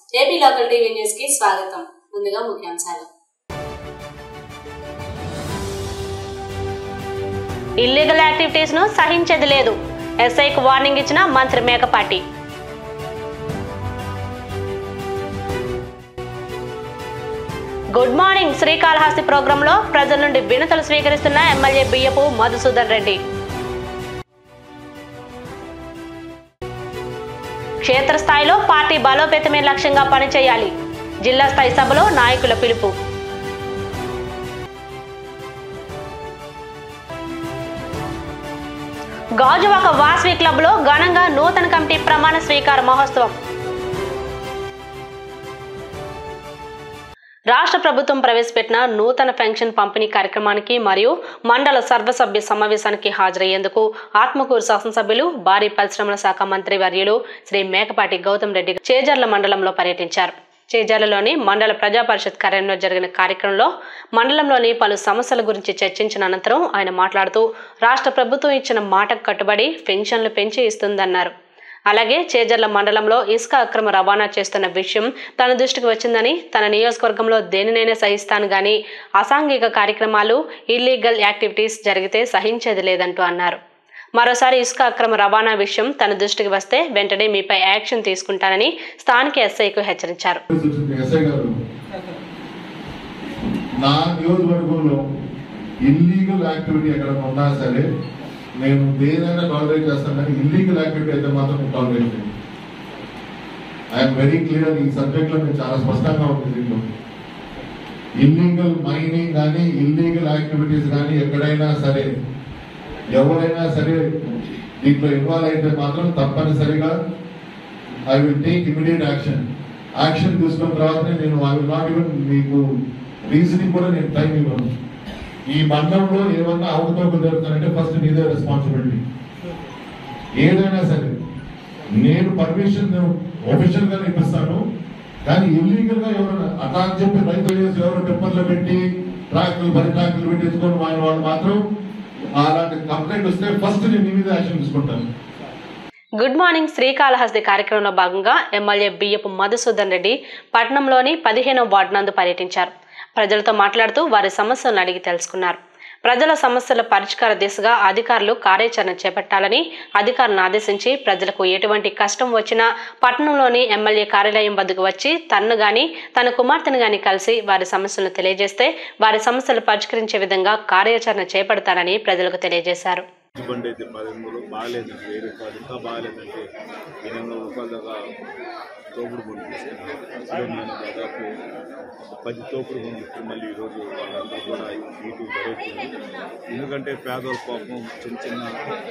AP local TV news కి స్వాగతం ముందుగా ముఖ్యాంశాలు ఇల్లీగల్ యాక్టివిటీస్ ను సహించేది లేదు ఎస్ఐకు వార్నింగ్ ఇచ్చిన మంత్రి మేకపాటి గుడ్ మార్నింగ్ శ్రీకాళహస్తి ప్రోగ్రాంలో ప్రజల నుండి వినతులు స్వీకరిస్తున్న ఎమ్మెల్యే బియ్యపు మధుసూదన్ రెడ్డి క్షేత్రస్థాయిలో పార్టీ బలోపేతమే లక్ష్యంగా పనిచేయాలి జిల్లా స్థాయి సభలో నాయకుల పిలుపు గాజువాక వాసవి క్లబ్ లో ఘనంగా నూతన కమిటీ ప్రమాణ స్వీకార మహోత్సవం రాష్ట్ర ప్రభుత్వం ప్రవేశపెట్టిన నూతన పెన్షన్ పంపిణీ కార్యక్రమానికి మరియు మండల సర్వసభ్య సమావేశానికి హాజరయ్యేందుకు ఆత్మకూరు శాసనసభ్యులు భారీ పరిశ్రమల శాఖ మంత్రి వర్యులు శ్రీ మేకపాటి గౌతమ్ రెడ్డి చేజర్ల మండలంలో పర్యటించారు చేజర్లలోని మండల ప్రజా పరిషత్ కార్యాలయంలో జరిగిన కార్యక్రమంలో మండలంలోని పలు సమస్యల గురించి చర్చించిన అనంతరం ఆయన మాట్లాడుతూ రాష్ట్ర ప్రభుత్వం ఇచ్చిన మాటకు కట్టుబడి పెన్షన్లు పెంచి ఇస్తుందన్నారు అలాగే చేజర్ల మండలంలో ఇసుక అక్రమ రవాణా చేస్తున్న విషయం తన దృష్టికి వచ్చిందని తన నియోజకవర్గంలో దేనినైనా సహిస్తాను గాని అసాంఘిక కార్యక్రమాలు ఇల్లీగల్ యాక్టివిటీస్ జరిగితే సహించేది లేదంటూ అన్నారు మరోసారి ఇసుక అక్రమ రవాణా విషయం తన దృష్టికి వస్తే వెంటనే మీపై యాక్షన్ తీసుకుంటానని స్థానిక ఎస్ఐకు హెచ్చరించారు వచ్చింది ఎస్ఐ గారు నా నియోజకవర్గంలో ఇల్లీగల్ యాక్టివిటీ ఎక్కడ ఉన్నా సరే నేను దేనైనా టాలరేట్ చేస్తాను కానీ ఇల్లీగల్ యాక్టివిటీ అయితే మాత్రం నేను టాలరేట్ చేయను ఐఎమ్ వెరీ క్లియర్ ఈ సబ్జెక్ట్ లో నేను చాలా స్పష్టంగా ఉంది దీంట్లో ఇల్లీగల్ మైనింగ్ కానీ ఇల్లీగల్ యాక్టివిటీస్ కానీ ఎక్కడైనా సరే ఎవరైనా సరే దీంట్లో ఇన్వాల్వ్ అయితే మాత్రం తప్పనిసరిగా I will take immediate action action తీసుకున్న తర్వాతనే నేను ఐ విల్ నాట్ ఈవెన్ మీకు రీజనింగ్ కూడా నేను టైం ఇవ్వను ఈ మండలంలో ఏమన్నా అవకతవకలు జరుగుతానంటే ఫస్ట్ నీదే రెస్పాన్సిబిలిటీ ఏదైనా సరే నేను పర్మిషన్ ఒఫిషియల్ గా ఇప్పిస్తాను కానీ ఇల్లీగల్ గా ఎవరైనా అట్లా అని చెప్పి రైతులు చేసి ఎవరు పెప్పర్లు పెట్టి ట్రాక్లు బరి ట్రాక్లు పెట్టించుకొని వాళ్ళ వాళ్ళు మాత్రం అలాంటి కంప్లైంట్ వస్తే ఫస్ట్ నేను నీ మీద యాక్షన్ తీసుకుంటాను గుడ్ మార్నింగ్ శ్రీకాళహస్తి కార్యక్రమంలో భాగంగా ఎమ్మెల్యే బియ్యపు మధుసూదన్ రెడ్డి పట్టణంలోని పదిహేనవ వార్డు నందు పర్యటించారు ప్రజలతో మాట్లాడుతూ వారి సమస్యలను అడిగి తెలుసుకున్నారు ప్రజల సమస్యల పరిష్కార దిశగా అధికారులు కార్యాచరణ చేపట్టాలని అధికారులను ఆదేశించి ప్రజలకు ఎటువంటి కష్టం వచ్చినా పట్టణంలోని ఎమ్మెల్యే కార్యాలయం వద్దకు వచ్చి తన్ను గాని తన కుమార్తెను గాని కలిసి వారి సమస్యలను తెలియజేస్తే వారి సమస్యలు పరిష్కరించే విధంగా కార్యాచరణ చేపడతానని ప్రజలకు తెలియజేశారు బండి అయితే పదమూడు బాగాలేదు వెయ్యి రూపాయలు ఇంకా బాగాలేదంటే ఎనిమిది వందల రూపాయల దాకా తోపుడు బండి తీసుకున్నాను అసలు నేను దాదాపు ఒక పది తోపుడు బండ్లు ఇప్పుడు మళ్ళీ ఈరోజు వాళ్ళందరూ కూడా యూట్యూబ్ జరుగుతుంది ఎందుకంటే పేదల పాపం చిన్న చిన్న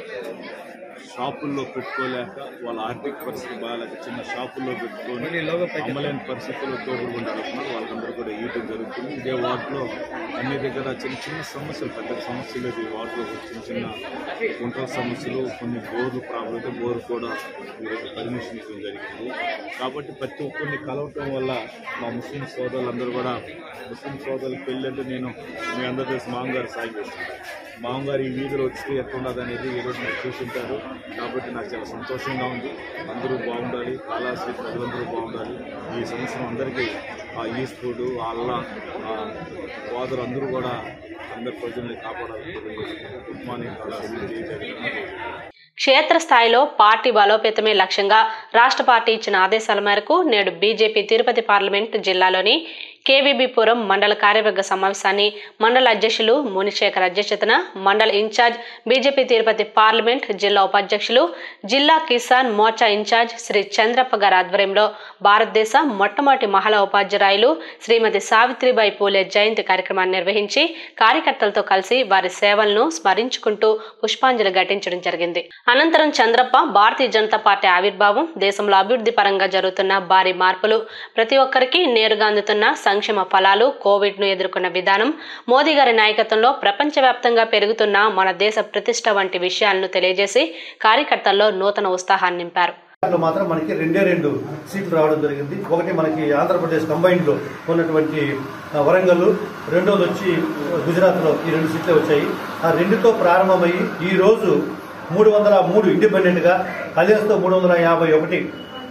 షాపుల్లో పెట్టుకోలేక వాళ్ళ ఆర్థిక పరిస్థితి బాగాలేక చిన్న షాపుల్లో పెట్టుకొని అమ్మలేని పరిస్థితుల్లో తోపుడు బండి అడుగుతున్నారు వాళ్ళందరూ కూడా యూట్యూబ్ జరుగుతుంది ఇదే వార్డులో అన్ని దగ్గర చిన్న చిన్న సమస్యలు పెద్ద సమస్యలు ఇది వార్డులో చిన్న చిన్న గుంటల సమస్యలు కొన్ని బోర్లు ప్రాబ్లం అయితే బోర్ కూడా ఈరోజు పర్మిషన్ ఇవ్వడం జరిగింది కాబట్టి ప్రతి ఒక్కరిని కలవటం వల్ల మా ముస్లిం సోదరులందరూ కూడా ముస్లిం సోదరుల పెళ్ళి అంటే నేను మీ అందరూ తెలిసి మామగారు సాయం చేస్తుంటాను మామగారు ఈ వీధిలో వచ్చి ఎట్లున్నది అనేది ఈరోజు మీరు చూసింటారు కాబట్టి నాకు చాలా సంతోషంగా ఉంది అందరూ బాగుండాలి కాళాశ్రీ ప్రజలందరూ బాగుండాలి ఈ సంవత్సరం అందరికీ ఆ ఈస్ఫుడ్ ఆ అల్లా ఆ సోదరు అందరూ కూడా అందరి ప్రజల్ని కాపాడాలని కోరుకుంటున్నాను. గుడ్ మార్నింగ్ కాళాశ్రీ జై జగన్ క్షేత్రస్థాయిలో పార్టీ బలోపేతమే లక్ష్యంగా రాష్ట్ర పార్టీ ఇచ్చిన ఆదేశాల మేరకు నేడు బీజేపీ తిరుపతి పార్లమెంట్ జిల్లాలోని కేవీబీపురం మండల కార్యవర్గ సమావేశాన్ని మండల అధ్యక్షులు మునిశేఖర్ అధ్యక్షతన మండల ఇన్ఛార్జ్ బీజేపీ తిరుపతి పార్లమెంట్ జిల్లా ఉపాధ్యక్షులు జిల్లా కిసాన్ మోర్చా ఇన్ఛార్జ్ శ్రీ చంద్రప్ప గారి ఆధ్వర్యంలో భారతదేశ మొట్టమొదటి మహిళా ఉపాధ్యాయులు శ్రీమతి సావిత్రిబాయి పూలే జయంతి కార్యక్రమాన్ని నిర్వహించి కార్యకర్తలతో కలిసి వారి సేవలను స్మరించుకుంటూ పుష్పాంజలి ఘటించడం జరిగింది అనంతరం చంద్రప్ప భారతీయ జనతా పార్టీ ఆవిర్భావం దేశంలో అభివృద్ధి పరంగా జరుగుతున్న భారీ మార్పులు ప్రతి ఒక్కరికి నేరుగా అందుతున్న సంక్షేమ ఫలాలు కోవిడ్ ను ఎదుర్కొన్న విధానం మోదీ గారి నాయకత్వంలో ప్రపంచవ్యాప్తంగా పెరుగుతున్న మన దేశ ప్రతిష్ట వంటి విషయాలను తెలియజేసి కార్యకర్తల్లో నూతన ఉత్సాహాన్ని నింపారు దాంట్లో మాత్రం మనకి రెండే రెండు సీట్లు రావడం జరిగింది ఒకటి మనకి ఆంధ్రప్రదేశ్ కంబైన్డ్ లో ఉన్నటువంటి ఆ, వరంగల్ రెండోది వచ్చి గుజరాత్ లో ఈ రెండు సీట్లే వచ్చాయి ఆ రెండుతో ప్రారంభమయ్యి ఈ రోజు మూడు వందల మూడు ఇండిపెండెంట్ గా అలియన్స్ తో మూడు వందల యాభై ఒకటి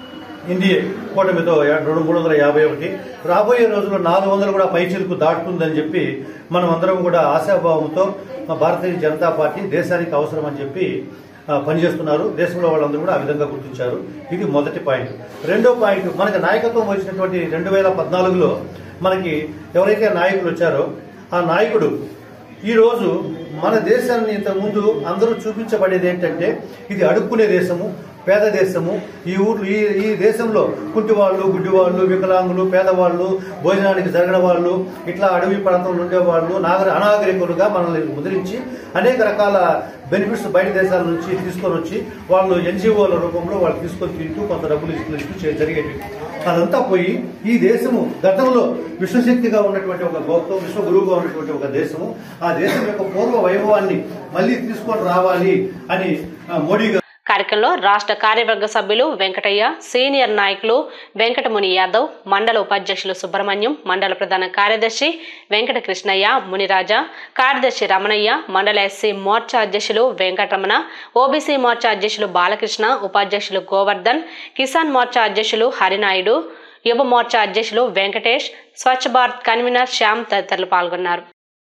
ఎన్డీఏ కూటమితో యా- రెండు మూడు వందల యాభై ఒకటి రాబోయే రోజుల్లో నాలుగు వందలు కూడా పైచిలుకు దాటుతుందని చెప్పి మనం అందరం కూడా ఆశాభావంతో మా భారతీయ జనతా పార్టీ దేశానికి అవసరం అని చెప్పి ఆ, పనిచేస్తున్నారు దేశంలో వాళ్ళందరూ కూడా ఆ విధంగా గుర్తించారు ఇది మొదటి పాయింట్ రెండో పాయింట్ మనకి నాయకత్వం వచ్చినటువంటి రెండు వేల పద్నాలుగులో మనకి ఎవరైతే నాయకులు వచ్చారో ఆ నాయకుడు ఈ రోజు మన దేశాన్ని ఇంతకుముందు అందరూ చూపించబడేది ఏంటంటే ఇది అడుక్కునే దేశము పేద దేశము ఈ ఊర్లు ఈ ఈ దేశంలో కుంటివాళ్ళు గుడ్డివాళ్ళు వికలాంగులు పేదవాళ్ళు భోజనానికి జరగని వాళ్ళు ఇట్లా అడవి ప్రాంతంలో ఉండేవాళ్ళు నాగరి అనాగరికులుగా మనల్ని ముద్రించి అనేక రకాల బెనిఫిట్స్ బయట దేశాల నుంచి తీసుకొని వచ్చి వాళ్ళు ఎన్జిఓల రూపంలో వాళ్ళు తీసుకొని తింటూ కొంత డబ్బులు ఇస్తూ ఇస్తూ చే- జరిగేవి అదంతా పోయి ఈ దేశము గతంలో విశ్వశక్తిగా ఉన్నటువంటి ఒక గొప్ప విశ్వ గురువుగా ఉన్నటువంటి ఒక దేశము ఆ దేశం యొక్క పూర్వ వైభవాన్ని మళ్ళీ తీసుకొని రావాలి అని ఆ, మోడీ గారు కార్యక్రమంలో రాష్ట్ర కార్యవర్గ సభ్యులు వెంకటయ్య సీనియర్ నాయకులు వెంకటముని యాదవ్ మండల ఉపాధ్యక్షులు సుబ్రహ్మణ్యం మండల ప్రధాన కార్యదర్శి వెంకట కృష్ణయ్య మునిరాజా కార్యదర్శి రమణయ్య మండల ఎస్సీ మోర్చా అధ్యక్షులు వెంకటరమణ ఓబీసీ మోర్చా అధ్యక్షులు బాలకృష్ణ ఉపాధ్యక్షులు గోవర్ధన్ కిసాన్ మోర్చా అధ్యక్షులు హరినాయుడు యువ మోర్చా అధ్యక్షులు వెంకటేష్ స్వచ్ఛ భారత్ కన్వీనర్ శ్యామ్ తదితరులు పాల్గొన్నారు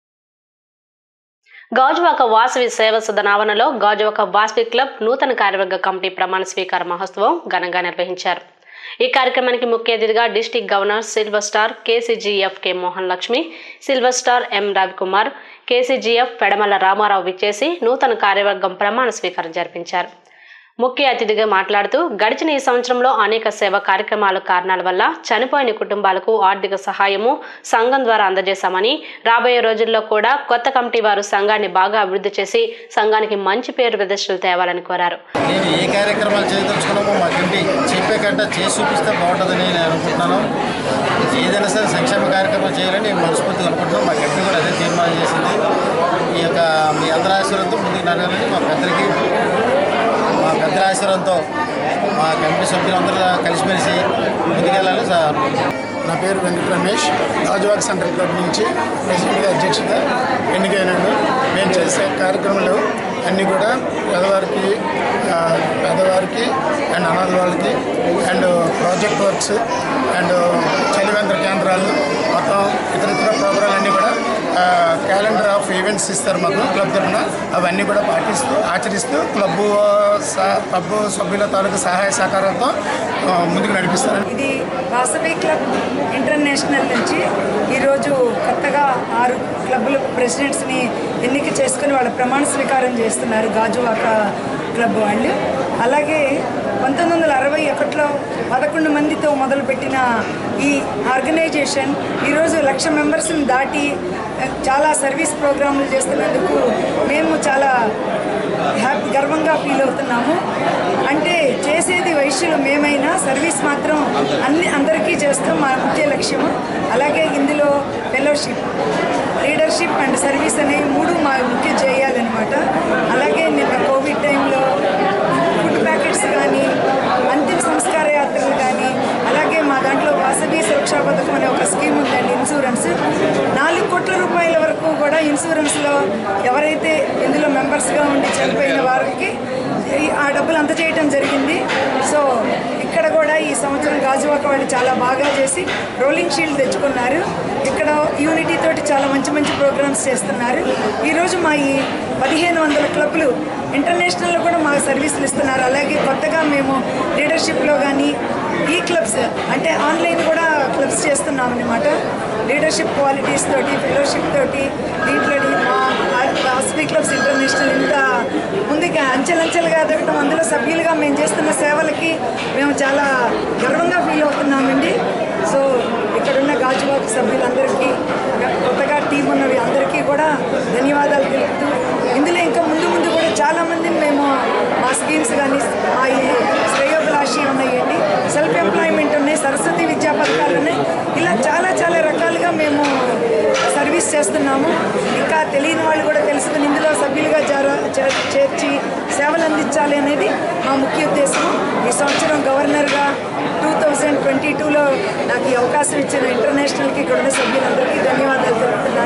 గాజువాక వాసవి సేవ సదన ఆవరణలో గాజువాక వాసవి క్లబ్ నూతన కార్యవర్గ కమిటీ ప్రమాణ స్వీకార మహోత్సవం ఘనంగా నిర్వహించారు ఈ కార్యక్రమానికి ముఖ్య అతిథిగా district governor silver star KCGF K Mohan Lakshmi silver star M Ravikumar KCGF Pedamala Ramarao విచ్చేసి నూతన కార్యవర్గం ప్రమాణ స్వీకారం జరిపించారు ముఖ్య అతిథిగా మాట్లాడుతూ గడిచిన ఈ సంవత్సరంలో అనేక సేవా కార్యక్రమాల కారణాల వల్ల చనిపోయిన కుటుంబాలకు ఆర్థిక సహాయము సంఘం ద్వారా అందజేశామని రాబోయే రోజుల్లో కూడా కొత్త కమిటీ వారు సంఘాన్ని బాగా అభివృద్ధి చేసి సంఘానికి మంచి పేరు ప్రదర్శనలు తేవాలని కోరారు నేను ఏ కార్యక్రమాలు చేయదలుచుకున్నామో మాకంటి చెప్పే కంట చేసి చూపిస్తే బాగుంటుందని నేను అనుకుంటున్నాను ఏదైనా సరే సంక్షేమ కార్యక్రమాలు చేయాలని నేను మనస్ఫూర్తిగా అనుకుంటున్నాను మా కంటి కూడా అదే తీర్మానం చేసింది ఈ యొక్క మీ అందరి ఆశీర్వాదంతో ముందుకు నడవాలని మా పెద్దలకి మా పెద్దల ఆశీర్వాదంతో మా కమిటీ సభ్యులందరూ కలిసిమెలిసి ముందుకెళ్ళాలని సార్ నా పేరు వెంకట రమేష్ రాజువాక్ సెంట్రల్ క్లబ్ నుంచి ప్రెసిడెంట్గా అధ్యక్షత ఎన్నికైనాను మేము చేసే కార్యక్రమాలు అన్నీ కూడా పేదవారికి ఆ, పేదవారికి అండ్ అనాథ వాళ్ళకి అండ్ ప్రాజెక్ట్ వర్క్స్ అండ్ చలివేంద్ర కేంద్రాలు మొత్తం ఇతర ఇతర ప్రోగ్రాలు అన్నీ కూడా క్యాలెండర్ ఆఫ్ ఈవెంట్స్ ఇస్తారు మాకు క్లబ్ తరఫున అవన్నీ కూడా పాటిస్తూ ఆచరిస్తూ క్లబ్ క్లబ్ సభ్యుల తాలూకు సహాయ సహకారంతో ఆ, ముందుకు నడిపిస్తారు ఇది వాసవి క్లబ్ ఇంటర్నేషనల్ నుంచి ఈరోజు కొత్తగా ఆరు క్లబ్బుల ప్రెసిడెంట్స్ని ఎన్నిక చేసుకుని వాళ్ళ ప్రమాణ స్వీకారం చేస్తున్నారు గాజువాక క్లబ్ వాళ్ళు అలాగే పంతొమ్మిది వందల అరవై ఒకటిలో పదకొండు మందితో మొదలుపెట్టిన ఈ ఆర్గనైజేషన్ ఈరోజు లక్ష మెంబర్స్ని దాటి ఆ, చాలా సర్వీస్ ప్రోగ్రాంలు చేస్తున్నందుకు మేము చాలా హ్యాపీ గర్వంగా ఫీల్ అవుతున్నాము అంటే చేసేది వైశ్యులు మేమైనా సర్వీస్ మాత్రం అన్ని అందరికీ చేస్తాం మా ముఖ్య లక్ష్యము అలాగే ఇందులో ఫెలోషిప్ లీడర్షిప్ అండ్ సర్వీస్ అనేవి మూడు మా ముఖ్య చేయాలన్నమాట అలాగే నిన్న కోవిడ్ టైంలో ఫుడ్ ప్యాకెట్స్ కానీ అంతిమ సంస్కార యాత్రలు కానీ అలాగే మా దాంట్లో వాసవి సురక్షా పథకం అనే ఒక స్కీమ్ ఉందండి ఇన్సూరెన్స్ నాలుగు కోట్ల రూపాయల వరకు కూడా ఇన్సూరెన్స్లో ఎవరైతే ఇందులో మెంబర్స్గా ఉండి చనిపోయిన వారికి ఈ- ఆ డబ్బులు అందజేయటం జరిగింది సో ఇక్కడ కూడా ఈ సంవత్సరం గాజువాక వాళ్ళు చాలా బాగా చేసి రోలింగ్ షీల్డ్ తెచ్చుకున్నారు ఇక్కడ యూనిటీ తోటి చాలా మంచి మంచి ప్రోగ్రామ్స్ చేస్తున్నారు ఈరోజు మా ఈ పదిహేను వందల క్లబ్లు ఇంటర్నేషనల్లో కూడా మా సర్వీసులు ఇస్తున్నారు అలాగే కొత్తగా మేము లీడర్షిప్లో కానీ ఈ క్లబ్స్ అంటే ఆన్లైన్ కూడా క్లబ్స్ చేస్తున్నాం అనమాట లీడర్షిప్ క్వాలిటీస్ తోటి ఫెలోషిప్ తోటి దీంట్లో మా వాసవి క్లబ్స్ ఇంటర్నేషనల్ ఇంత ముందుగా అంచెలంచెలుగా ఎదగటం అందులో సభ్యులుగా మేము చేస్తున్న సేవలకి మేము చాలా గర్వంగా ఫీల్ అవుతున్నామండి సో ఇక్కడున్న గాజువాక సభ్యులందరికీ కొత్తగా టీం ఉన్నవి అందరికీ కూడా ధన్యవాదాలు తెలుపుతూ ఇందులో ఇంకా ముందు ముందు కూడా చాలామందిని మేము మా స్కీమ్స్ కానీ మా ఈ శ్రేయోభిలాషి ఉన్నాయండి సెల్ఫ్ ఎంప్లాయ్మెంట్ ఉన్నాయి సరస్వతి విద్యా పథకాలు ఉన్నాయి ఇలా చాలా చాలా రకాలుగా మేము సర్వీస్ చేస్తున్నాము ఇంకా తెలియని వాళ్ళు కూడా తెలుసుకుని ఇందులో సభ్యులుగా జార చే- చేర్చి సేవలు అందించాలి అనేది మా ముఖ్య ఉద్దేశం ఈ సంవత్సరం గవర్నర్గా టూ థౌజండ్ ట్వంటీ టూలో నాకు ఈ అవకాశం ఇచ్చిన ఇంటర్నేషనల్కి ఇక్కడ ఉన్న సభ్యులందరికీ ధన్యవాదాలు తెలుపుతున్నాను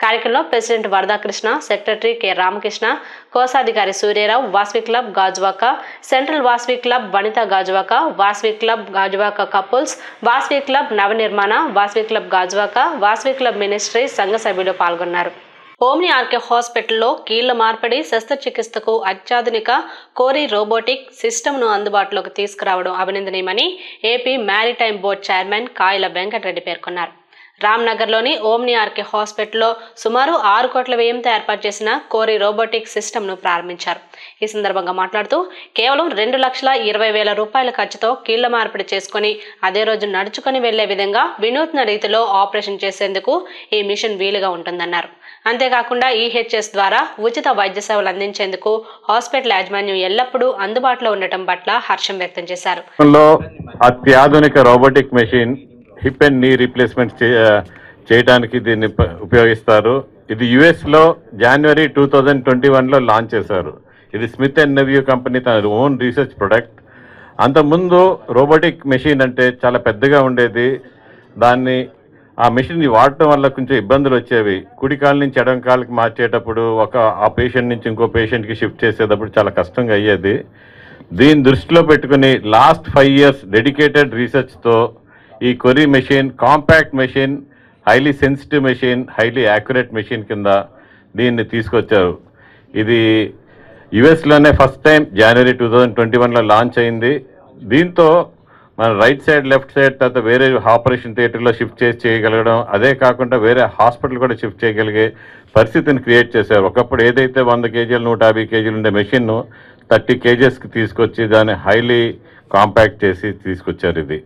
కార్యక్రమంలో president Varadakrishna secretary K Ramakrishna కోశాధికారి Suryarao Vasavi club Gajuwaka central Vasavi club Vanitha Gajuwaka Vasavi club Gajuwaka couples Vasavi club Navanirmana Vasavi club Gajuwaka Vasavi club ministry సంఘ సభ్యులు పాల్గొన్నారు ఓమ్ని ఆర్కే హాస్పిటల్లో కీళ్ల మార్పిడి శస్త్రచికిత్సకు అత్యాధునిక కోరి రోబోటిక్ సిస్టమ్ను అందుబాటులోకి తీసుకురావడం అభినందనీయమని ఏపీ మ్యారిటైమ్ బోర్డు చైర్మన్ కాయల వెంకటరెడ్డి పేర్కొన్నారు రామ్నగర్లోని ఓమ్ని ఆర్కే హాస్పిటల్లో సుమారు ఆరు కోట్ల వ్యయంతో ఏర్పాటు చేసిన కోరి రోబోటిక్ సిస్టమ్ను ప్రారంభించారు ఈ సందర్భంగా మాట్లాడుతూ కేవలం రెండు లక్షల ఇరవై వేల రూపాయల ఖర్చుతో కీళ్ల మార్పిడి చేసుకుని అదే రోజు నడుచుకొని వెళ్లే విధంగా వినూత్న రీతిలో ఆపరేషన్ చేసేందుకు ఈ మిషన్ వీలుగా ఉంటుందన్నారు అంతేకాకుండా ఈహెచ్ఎస్ ద్వారా ఉచిత వైద్య సేవలు అందించేందుకు హాస్పిటల్ యాజమాన్యం ఎల్లప్పుడూ అందుబాటులో ఉండటం పట్ల హర్షం వ్యక్తం చేశారు లో అత్యాధునిక robotic machine hip and knee replacement చేయడానికి దీన్ని ప- ఉపయోగిస్తారు ఇది యుఎస్ లో జనవరి టూ థౌజండ్ ట్వంటీ వన్లో లాంచ్ చేశారు ఇది స్మిత్ అండ్ నెవ్యూ కంపెనీ తన ఓన్ రీసెర్చ్ ప్రొడక్ట్ అంతకుముందు రోబోటిక్ మెషిన్ అంటే చాలా పెద్దగా ఉండేది దాన్ని ఆ మెషిన్ వాడటం వల్ల కొంచెం ఇబ్బందులు వచ్చేవి కుడి కాలు నుంచి ఎడం కాలుకి మార్చేటప్పుడు ఒక ఆ పేషెంట్ నుంచి ఇంకో పేషెంట్కి షిఫ్ట్ చేసేటప్పుడు చాలా కష్టంగా అయ్యేది దీన్ని దృష్టిలో పెట్టుకుని లాస్ట్ ఫైవ్ ఇయర్స్ డెడికేటెడ్ రీసెర్చ్తో ఈ CORI machine compact machine highly sensitive machine highly accurate machine కింద దీన్ని తీసుకొచ్చారు ఇది యుఎస్లోనే first time January two thousand twenty వన్లో లాంచ్ అయింది దీంతో మన రైట్ సైడ్ లెఫ్ట్ సైడ్ తర్వాత వేరే ఆపరేషన్ థియేటర్లో షిఫ్ట్ చేసి చేయగలగడం అదే కాకుండా వేరే హాస్పిటల్ కూడా షిఫ్ట్ చేయగలిగే పరిస్థితిని క్రియేట్ చేశారు ఒకప్పుడు ఏదైతే వంద కేజీలు నూట యాభై కేజీలు ఉండే మెషిన్ థర్టీ కేజెస్కి తీసుకొచ్చి దాన్ని హైలీ కాంపాక్ట్ చేసి తీసుకొచ్చారు ఇది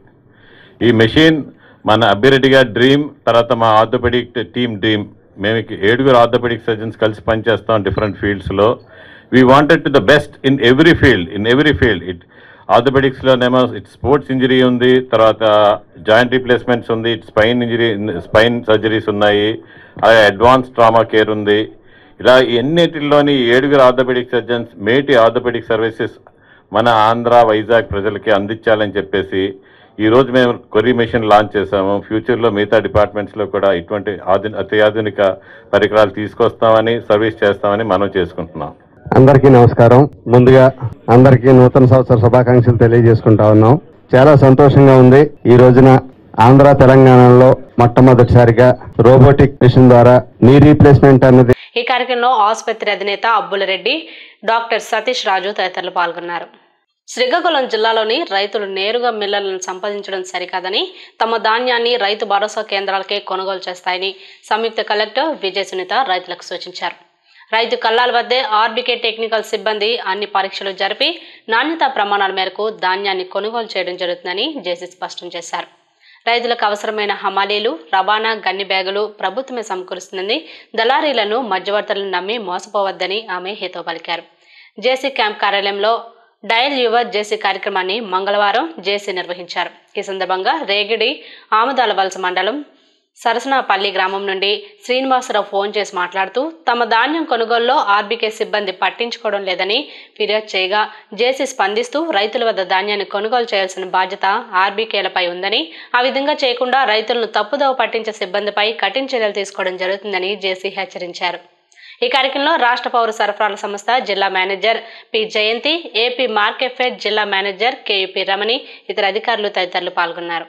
ఈ మెషిన్ మన అబ్బిరెడ్డి గారి డ్రీమ్ తర్వాత మా ఆర్థోపెడిక్ టీమ్ డ్రీమ్ మేము ఇక ఏడుగురు ఆర్థోపెడిక్ సర్జన్స్ కలిసి పనిచేస్తాం డిఫరెంట్ ఫీల్డ్స్లో we wanted to the best in every field in every field it ఆర్థోపెడిక్స్లోనేమో ఇట్ స్పోర్ట్స్ ఇంజరీ ఉంది తర్వాత జాయింట్ రీప్లేస్మెంట్స్ ఉంది it spine injury spine surgeries ఉన్నాయి అలాగే అడ్వాన్స్ ట్రామా కేర్ ఉంది ఇలా ఎన్నిటిలోని ఏడుగురు ఆర్థోపెడిక్ సర్జన్స్ మేటి ఆర్థోపెడిక్ సర్వీసెస్ మన ఆంధ్ర వైజాగ్ ప్రజలకి అందించాలని చెప్పేసి ఈ రోజు మేము కొరీ మెషిన్ లాంచ్ చేసాము ఫ్యూచర్లో మిగతా డిపార్ట్మెంట్స్లో కూడా ఇటువంటి ఆధు అత్యాధునిక పరికరాలు తీసుకొస్తామని సర్వీస్ చేస్తామని మనం చేసుకుంటున్నాం అందరికీ నమస్కారం ముందుగా అందరికీ నూతన సంవత్సర శుభాకాంక్షలు తెలియజేసుకుంటా ఉన్నాం చాలా సంతోషంగా ఉంది ఈ రోజున ఆంధ్ర తెలంగాణలో మొట్టమొదటిసారిగా రోబోటిక్ మిషన్ ద్వారా నీ రీప్లేస్మెంట్ అనేది ఈ కార్యక్రమంలో ఆసుపత్రి అధినేత అబ్బులరెడ్డి డాక్టర్ సతీష్ రాజు తదితరులు పాల్గొన్నారు శ్రీకాకుళం జిల్లాలోని రైతులు నేరుగా మిల్లర్లను సంపాదించడం సరికాదని తమ ధాన్యాన్ని రైతు భరోసా కేంద్రాలకే కొనుగోలు చేస్తాయని సంయుక్త కలెక్టర్ విజయ సునీత రైతులకు సూచించారు రైతు కల్లాల వద్దే ఆర్బీకే టెక్నికల్ సిబ్బంది అన్ని పరీక్షలు జరిపి నాణ్యతా ప్రమాణాల మేరకు ధాన్యాన్ని కొనుగోలు చేయడం జరుగుతుందని జేసీ స్పష్టం చేశారు రైతులకు అవసరమైన హమాలీలు రవాణా గన్ని బ్యాగులు ప్రభుత్వమే సమకూరుస్తుందని దళారీలను మధ్యవర్తులను నమ్మి మోసపోవద్దని ఆమె హితో పలికారు జేసీ క్యాంప్ కార్యాలయంలో డయల్ యువర్ జేసీ కార్యక్రమాన్ని మంగళవారం జేసీ నిర్వహించారు ఈ సందర్భంగా రేగిడి ఆమదాల వలస మండలం సరసనాపల్లి గ్రామం నుండి శ్రీనివాసరావు ఫోన్ చేసి మాట్లాడుతూ తమ ధాన్యం కొనుగోలులో ఆర్బీకే సిబ్బంది పట్టించుకోవడం లేదని ఫిర్యాదు చేయగా జేసీ స్పందిస్తూ రైతుల వద్ద ధాన్యాన్ని కొనుగోలు చేయాల్సిన బాధ్యత ఆర్బీకేలపై ఉందని ఆ విధంగా చేయకుండా రైతులను తప్పుదోవ పట్టించే సిబ్బందిపై కఠిన చర్యలు తీసుకోవడం జరుగుతుందని జేసీ హెచ్చరించారు ఈ కార్యక్రమంలో రాష్ట్ర పౌర సరఫరాల సంస్థ జిల్లా manager P Jayanthi AP Markfed జిల్లా మేనేజర్ కేయుపి రమణి ఇతర అధికారులు తదితరులు పాల్గొన్నారు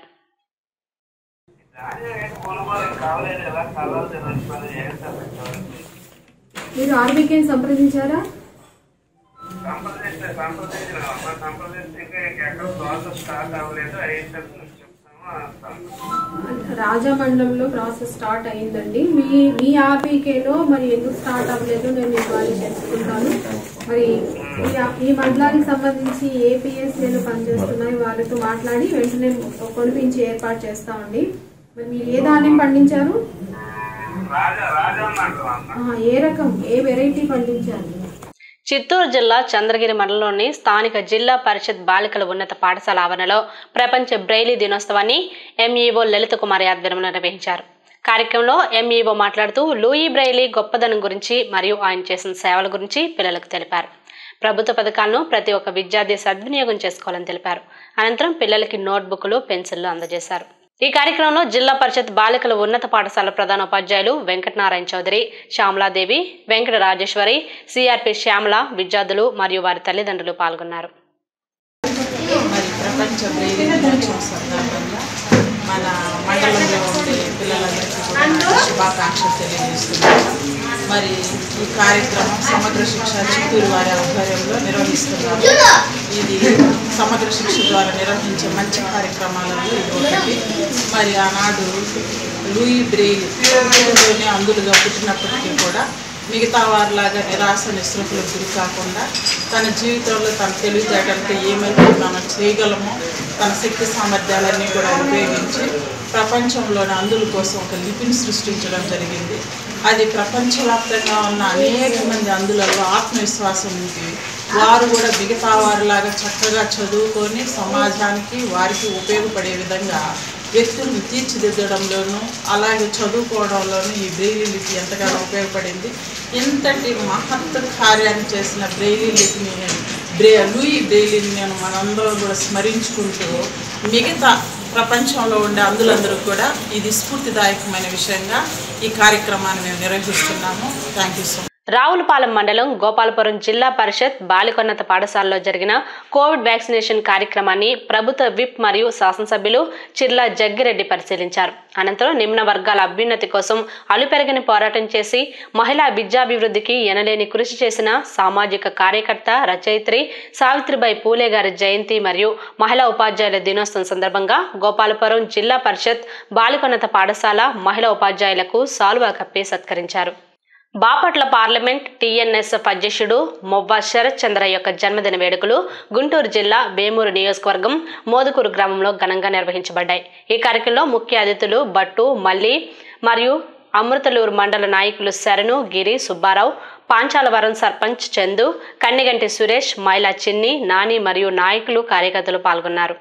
మీరు ఆర్బీకేని సంప్రదించారా రాజమండ్రంలో ప్రాసెస్ స్టార్ట్ అయిందండి మీ మీ ఆర్బీకేలో మరి ఎందుకు స్టార్ట్ అవ్వలేదు నేను ఇవాళ తెలుసుకుంటాను మరి ఈ ఆ- ఈ మండలానికి సంబంధించి ఏపీఎస్ఏలు పనిచేస్తున్నాయి వాళ్ళతో మాట్లాడి వెంటనే కొనిపించి ఏర్పాటు చేస్తామండి మరి మీరు ఏ ధాన్యం పండించారు ఆ, ఏ రకం ఏ వెరైటీ పండించారు చిత్తూరు జిల్లా చంద్రగిరి మండలంలోని స్థానిక జిల్లా పరిషత్ బాలికల ఉన్నత పాఠశాల ఆవరణలో ప్రపంచ బ్రెయిలీ దినోత్సవాన్ని ఎంఈఓ లలిత కుమారి ఆధ్వర్యంలో నిర్వహించారు కార్యక్రమంలో ఎంఈఓ మాట్లాడుతూ లూయి బ్రెయిలీ గొప్పదనం గురించి మరియు ఆయన చేసిన సేవల గురించి పిల్లలకు తెలిపారు ప్రభుత్వ పథకాలను ప్రతి ఒక్క విద్యార్థి సద్వినియోగం చేసుకోవాలని తెలిపారు అనంతరం పిల్లలకి నోట్బుక్లు పెన్సిళ్లు అందజేశారు ఈ కార్యక్రమంలో జిల్లా పరిషత్ బాలికల ఉన్నత పాఠశాల ప్రధానోపాధ్యాయులు వెంకటనారాయణ చౌదరి శ్యామలాదేవి వెంకట రాజేశ్వరి సిఆర్పి శ్యామల విద్యార్థులు మరియు వారి తల్లిదండ్రులు పాల్గొన్నారు మరి ప్రపంచ బ్రెయిలీ దినోత్సవం సందర్భంగా మన మండలంలో ఉండే పిల్లలందరికీ కూడా శుభాకాంక్షలు తెలియజేస్తున్నాను మరి ఈ కార్యక్రమం సమగ్ర శిక్ష చిత్తూరు వారి ఆధ్వర్యంలో నిర్వహిస్తున్నారు ఇది సమగ్ర శిక్ష ద్వారా నిర్వహించే మంచి కార్యక్రమాలలో ఇది ఒకటి మరి ఆనాడు లూయి బ్రెయిలీ చిత్తూరులోనే అందులుగా పుట్టినప్పటికీ కూడా మిగతా వారిలాగా నిరాశ నిస్పృహలకు గురి కాకుండా తన జీవితంలో తన తెలివితేటలతో ఏమైతే మనం చేయగలమో తన శక్తి సామర్థ్యాలన్నీ కూడా ఉపయోగించి ప్రపంచంలోని అందుల కోసం ఒక లిపిని సృష్టించడం జరిగింది అది ప్రపంచవ్యాప్తంగా ఉన్న అనేక మంది అందులలో ఆత్మవిశ్వాసం ఉంది వారు కూడా మిగతా వారిలాగా చక్కగా చదువుకొని సమాజానికి వారికి ఉపయోగపడే విధంగా వ్యక్తులను తీర్చిదిద్దడంలోనూ అలాగే చదువుకోవడంలోనూ ఈ బ్రెయిలీ లిపి ఎంతగానో ఉపయోగపడింది ఇంతటి మహత్ కార్యాన్ని చేసిన బ్రెయిలీ లిపిని బ్రే లూయి బ్రెయిలీని నేను మనందరం కూడా స్మరించుకుంటూ మిగతా ప్రపంచంలో ఉండే అందులందరూ కూడా ఇది స్ఫూర్తిదాయకమైన విషయంగా ఈ కార్యక్రమాన్ని మేము నిర్వహిస్తున్నాము thank you so much Ravulapalem మండలం గోపాలపురం జిల్లా పరిషత్ బాలికోన్నత పాఠశాలలో జరిగిన కోవిడ్ వ్యాక్సినేషన్ కార్యక్రమాన్ని ప్రభుత్వ విప్ మరియు శాసనసభ్యులు చిర్ల జగ్గిరెడ్డి పరిశీలించారు అనంతరం నిమ్న వర్గాల అభ్యున్నతి కోసం అలుపెరగని పోరాటం చేసి మహిళా విద్యాభివృద్ధికి ఎనలేని కృషి చేసిన సామాజిక కార్యకర్త రచయిత్రి సావిత్రిబాయి పూలే గారి జయంతి మరియు మహిళా ఉపాధ్యాయుల దినోత్సవం సందర్భంగా గోపాలపురం జిల్లా పరిషత్ బాలికోన్నత పాఠశాల మహిళా ఉపాధ్యాయులకు సాల్వా కప్పి సత్కరించారు బాపట్ల పార్లమెంట్ టీఎన్ఎస్ఎఫ్ అధ్యక్షుడు మొవ్వా శరత్ చంద్ర యొక్క జన్మదిన వేడుకలు గుంటూరు జిల్లా వేమూరు నియోజకవర్గం మోదుకూరు గ్రామంలో ఘనంగా నిర్వహించబడ్డాయి ఈ కార్యక్రమంలో ముఖ్య అతిథులు బట్టు మల్లి మరియు అమృతలూరు మండల నాయకులు శరణు గిరి సుబ్బారావు పాంచాలవరం సర్పంచ్ చందు కన్నెగంటి సురేష్ మైలా చిన్ని నాని మరియు నాయకులు కార్యకర్తలు పాల్గొన్నారు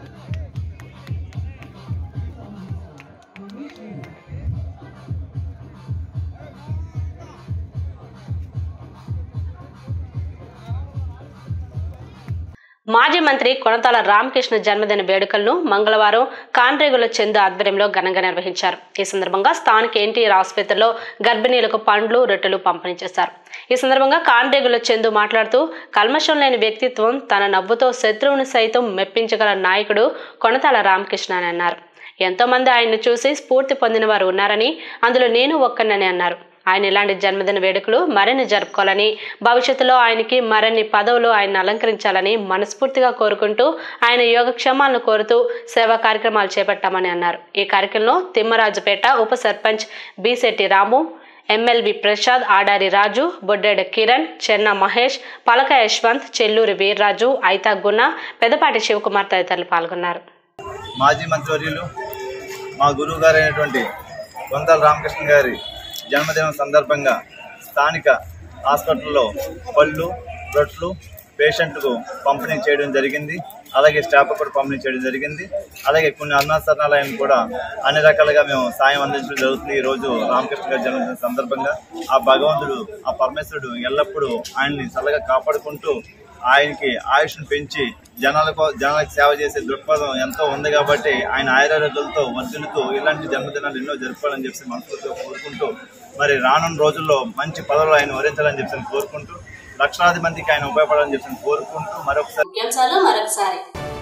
మాజీ మంత్రి కొనతాల రామకృష్ణ జన్మదిన వేడుకలను మంగళవారం కాన్రేగుల చందు ఆధ్వర్యంలో ఘనంగా నిర్వహించారు ఈ సందర్భంగా స్థానిక ఎన్టీఆర్ ఆసుపత్రిలో గర్భిణీలకు పండ్లు రొట్టెలు పంపిణీ చేశారు ఈ సందర్భంగా కాన్రేగుల చందు మాట్లాడుతూ కల్మషం లేని వ్యక్తిత్వం తన నవ్వుతో శత్రువుని సైతం మెప్పించగల నాయకుడు కొనతాల రామకృష్ణ అని అన్నారు ఎంతో మంది ఆయన్ను చూసి స్ఫూర్తి పొందిన వారు ఉన్నారని అందులో నేను ఒక్కనని అన్నారు ఆయన ఇలాంటి జన్మదిన వేడుకలు మరిన్ని జరుపుకోవాలని భవిష్యత్తులో ఆయనకి మరిన్ని పదవులు ఆయన అలంకరించాలని మనస్ఫూర్తిగా కోరుకుంటూ ఆయన యోగక్షేమాలను కోరుతూ సేవా కార్యక్రమాలు చేపట్టామని అన్నారు ఈ కార్యక్రమంలో తిమ్మరాజుపేట ఉప సర్పంచ్ బిశెట్టి రాము ఎమ్మెల్వి ప్రసాద్ ఆడారి రాజు బొడ్డెడ కిరణ్ చెన్న మహేష్ పలక యశ్వంత్ చెల్లూరి వీర్రాజు ఐతా గుణ పెదపాటి శివకుమార్ తదితరులు పాల్గొన్నారు మాజీ మంత్రివర్యులు మా గురువు గారు అయినటువంటి కొందల రామకృష్ణ గారి జన్మదినం సందర్భంగా స్థానిక హాస్పిటల్లో పళ్ళు రొట్లు పేషెంట్కు పంపిణీ చేయడం జరిగింది అలాగే స్టాఫ్ కూడా పంపిణీ చేయడం జరిగింది అలాగే కొన్ని అన్నాసరణాలయం కూడా అన్ని రకాలుగా మేము సాయం అందించడం జరుగుతుంది ఈ రోజు రామకృష్ణ గారి జన్మదిన సందర్భంగా ఆ భగవంతుడు ఆ పరమేశ్వరుడు ఎల్లప్పుడూ ఆయన్ని చల్లగా కాపాడుకుంటూ ఆయనకి ఆయుష్ను పెంచి జనాలకు జనాలకు సేవ చేసే దృక్పథం ఎంతో ఉంది కాబట్టి ఆయన ఆయురారోగ్యాలతో వర్ధిల్లుతూ ఇలాంటి జన్మదినాలు ఎన్నో జరుపుకోవాలని చెప్పి మనస్ఫూర్తిగా కోరుకుంటూ మరి రానున్న రోజుల్లో మంచి పదవులు ఆయన వరించాలని చెప్పి కోరుకుంటూ లక్షలాది మందికి ఆయన ఉపయోగపడాలని చెప్పి కోరుకుంటూ మరొకసారి ముఖ్యాంశాలు మరొకసారి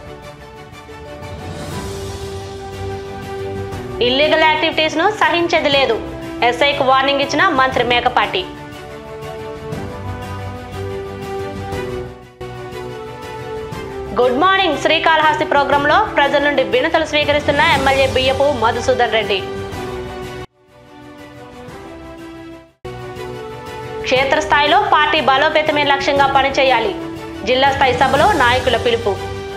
ఇల్లీగల్ యాక్టివిటీస్ ను సహించేది లేదు ఎస్ఐకు వార్నింగ్ ఇచ్చిన మంత్రి మేకపాటి గుడ్ మార్నింగ్ శ్రీకాళహస్తి ప్రోగ్రాంలో ప్రజల నుండి వినతులు స్వీకరిస్తున్న ఎమ్మెల్యే బియ్యపు మధుసూదన్ రెడ్డి క్షేత్రస్థాయిలో పార్టీ బలోపేతమే లక్ష్యంగా పనిచేయాలి జిల్లా స్థాయి సభలో నాయకుల పిలుపు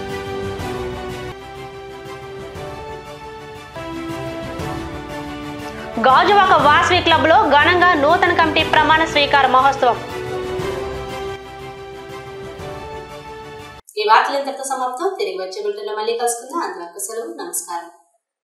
గాజువాక వాస్వి క్లబ్ లో ఘనంగా నూతన కమిటీ ప్రమాణ స్వీకార మహోత్సవం ఈ వార్తలు ఇంతటితో సమాప్తం తిరిగి వచ్చే బిల్టన్లో మళ్ళీ కలుసుకుందాం అంతవరకు సెలవు నమస్కారం